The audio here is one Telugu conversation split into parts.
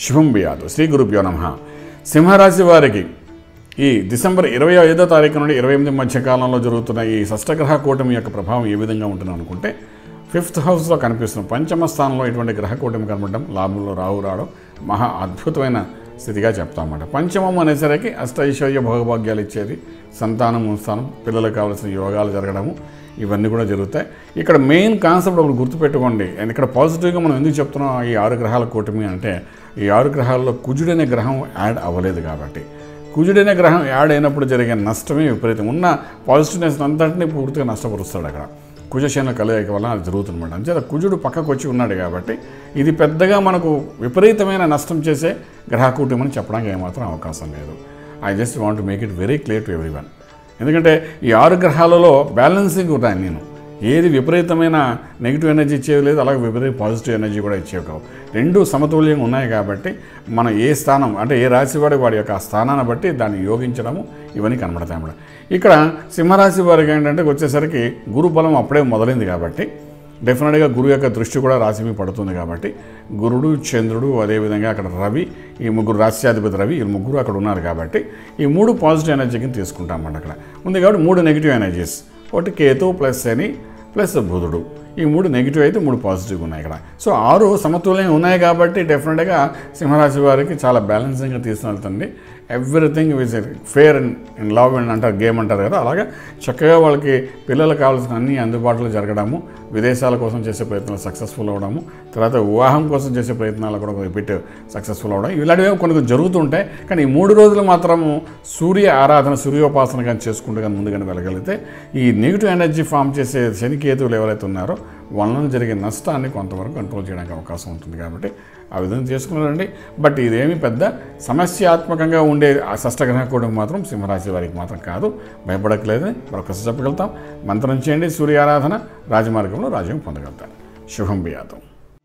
శుభం బియాదు శ్రీ గురుభ్యో నమ సింహరాశి వారికి ఈ డిసెంబర్ ఇరవై ఐదో తారీఖు నుండి ఇరవై ఎనిమిది మధ్య కాలంలో జరుగుతున్న ఈ షష్టగ్రహ కూటమి యొక్క ప్రభావం ఏ విధంగా ఉంటుంది అనుకుంటే ఫిఫ్త్ హౌస్లో కనిపిస్తున్న పంచమ స్థానంలో ఇటువంటి గ్రహ కూటమి కనబడడం లాభంలో రావు రావడం మహా అద్భుతమైన స్థితిగా చెప్తామన్నమాట పంచమం అనేసరికి అష్టైశ్వర్య భోగభాగ్యాలు ఇచ్చేది సంతానం స్థానం పిల్లలకు కావాల్సిన యోగాలు జరగడము ఇవన్నీ కూడా జరుగుతాయి ఇక్కడ మెయిన్ కాన్సెప్ట్ ఒకటి గుర్తుపెట్టుకోండి అండ్ ఇక్కడ పాజిటివ్గా మనం ఎందుకు చెప్తున్నాం ఈ ఆరు గ్రహాల కూటమి అంటే ఈ ఆరు గ్రహాల్లో కుజుడనే గ్రహం యాడ్ అవ్వలేదు కాబట్టి కుజుడనే గ్రహం యాడ్ అయినప్పుడు జరిగే నష్టమే విపరీతం ఉన్న పాజిటివ్నెస్ అంతటినీ పూర్తిగా నష్టపరుస్తాడు అక్కడ కుజశన కలయిక వల్ల అది జరుగుతుందన్నమాట అంచేత కుజుడు పక్కకు వచ్చి ఉన్నాడు కాబట్టి ఇది పెద్దగా మనకు విపరీతమైన నష్టం చేసే గ్రహ కూటమి అని చెప్పడానికి ఏమాత్రం అవకాశం లేదు I just want to make it very clear to every ఎందుకంటే ఈ ఆరు గ్రహాలలో బ్యాలెన్సింగ్ ఉంటాయి నేను ఏది విపరీతమైన నెగిటివ్ ఎనర్జీ ఇచ్చేవి లేదు అలాగే విపరీత పాజిటివ్ ఎనర్జీ కూడా ఇచ్చేవి కావు రెండు సమతుల్యంగా ఉన్నాయి కాబట్టి మన ఏ స్థానం అంటే ఏ రాశి వాడి వాడి యొక్క ఆ స్థానాన్ని బట్టి దాన్ని యోగించడము ఇవన్నీ కనబడతాయి అన్నమాట ఇక్కడ సింహరాశి వారికి ఏంటంటే వచ్చేసరికి గురు బలం అప్పుడే మొదలైంది కాబట్టి డెఫినెట్గా గురువు యొక్క దృష్టి కూడా రాశి మీద పడుతుంది కాబట్టి గురుడు చంద్రుడు అదేవిధంగా అక్కడ రవి ఈ ముగ్గురు రాశ్యాధిపతి రవి ఈ ముగ్గురు అక్కడ ఉన్నారు కాబట్టి ఈ మూడు పాజిటివ్ ఎనర్జీ కింద తీసుకుంటామన్నమాట అక్కడ ఉంది కాబట్టి మూడు నెగిటివ్ ఎనర్జీస్ ఒకటి కేతు ప్లస్ శని ప్లస్ బుధుడు ఈ మూడు నెగిటివ్ అయితే మూడు పాజిటివ్గా ఉన్నాయి ఇక్కడ సో ఆరు సమతుల్యంగా ఉన్నాయి కాబట్టి డెఫినెట్గా సింహరాశి వారికి చాలా బ్యాలెన్సింగ్గా తీసుకెళ్తుంది everything is fair and in love and అంటారు గేమ్ అంటారు కదా అలాగా చక్కగా వాళ్ళకి పిల్లలకు కావాల్సిన అన్ని అందుబాటులో జరగడము విదేశాల కోసం చేసే ప్రయత్నాలు సక్సెస్ఫుల్ అవ్వడము తర్వాత వివాహం కోసం చేసే ప్రయత్నాలు కూడా రిపీట్ సక్సెస్ఫుల్ అవ్వడం ఇలాంటివి కొన్ని కొన్ని జరుగుతుంటాయి కానీ ఈ మూడు రోజులు మాత్రము సూర్య ఆరాధన సూర్యోపాసన కానీ చేసుకుంటూ కానీ ముందుగానే వెళ్ళగలిగితే ఈ నెగిటివ్ ఎనర్జీ ఫామ్ చేసే శనికేతువులు ఎవరైతే ఉన్నారో వలన జరిగే నష్టాన్ని కొంతవరకు కంట్రోల్ చేయడానికి అవకాశం ఉంటుంది కాబట్టి ఆ విధంగా చేసుకున్నారండి బట్ ఇదేమి పెద్ద సమస్యాత్మకంగా ఉండే ఆ షష్టగ్రహ కూడా మాత్రం సింహరాశి వారికి మాత్రం కాదు భయపడట్లేదని మరొకసారి చెప్పగలుగుతాం మంత్రం చేయండి సూర్య ఆరాధన రాజమార్గంలో రాజ్యం పొందగలుగుతారు శుభం బియాతం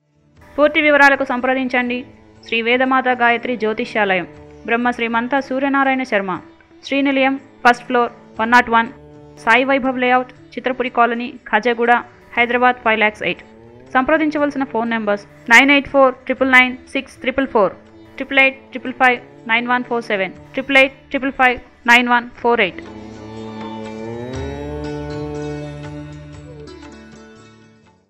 పూర్తి వివరాలకు సంప్రదించండి Shri Vedamata Gayatri Jyotishyalayam Brahma Srimantha Suryanarayana Sharma Srinilayam first floor one not one Sai Vaibhav layout Chitrapuri colony Khajaguda Hyderabad five lakhs eight సంప్రదించవలసిన phone numbers nine eight four triple nine six triple four triple eight triple five nine one four seven triple eight triple five nine one four eight